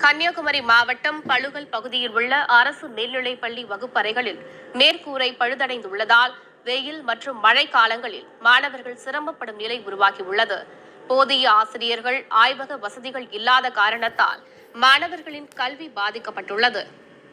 கன்னியாகுமரி மாவட்டம் பழுகல் பகுதியில் உள்ள அரசு மேல்நிலைப் பள்ளி வகுப்பறைகளில் மேற்கூரை பழுதடைந்துள்ளதால் வெயில் மற்றும் மழை காலங்களில் மாணவர்கள் சிரமப்படும் நிலை உருவாகியுள்ளது போதிய ஆசிரியர்கள் ஆய்வக வசதிகள் இல்லாத காரணத்தால் மாணவர்களின் கல்வி பாதிக்கப்பட்டுள்ளது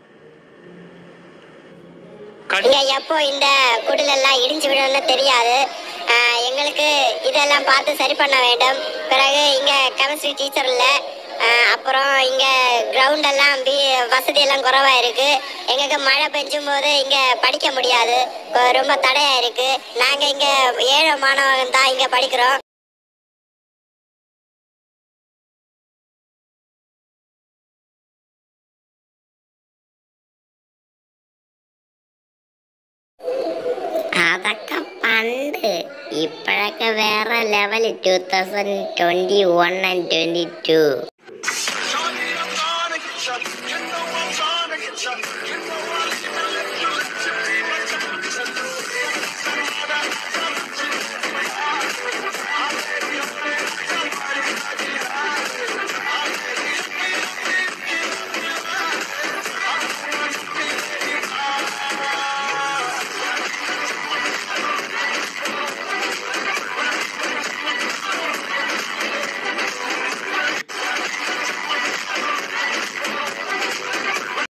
இங்க எப்போ இந்த குடிலெல்லாம் இடிஞ்சு விடும்னு தெரியாது ஆஹ் எங்களுக்கு இதெல்லாம் பார்த்து சரி பண்ண வேண்டும் பிறகு இங்க கெமிஸ்ட்ரி டீச்சர் இல்ல ஆஹ் அப்புறம் இங்க கிரவுண்ட் எல்லாம் பி- வசதி எல்லாம் குறைவா இருக்கு எங்களுக்கு மழை பெஞ்சும் போது இங்க படிக்க முடியாது கொ- ரொம்ப தடையா இருக்கு நாங்க இங்க ஏழை மாணவன் தான் இங்க படிக்கிறோம் അതൊക്കെ പണ്ട് ഇപ്പോഴൊക്കെ വേറെ level two thousand twenty one and twenty two Shawty, I'm gonna get ya. You know I'm tryna get ya. You know I'm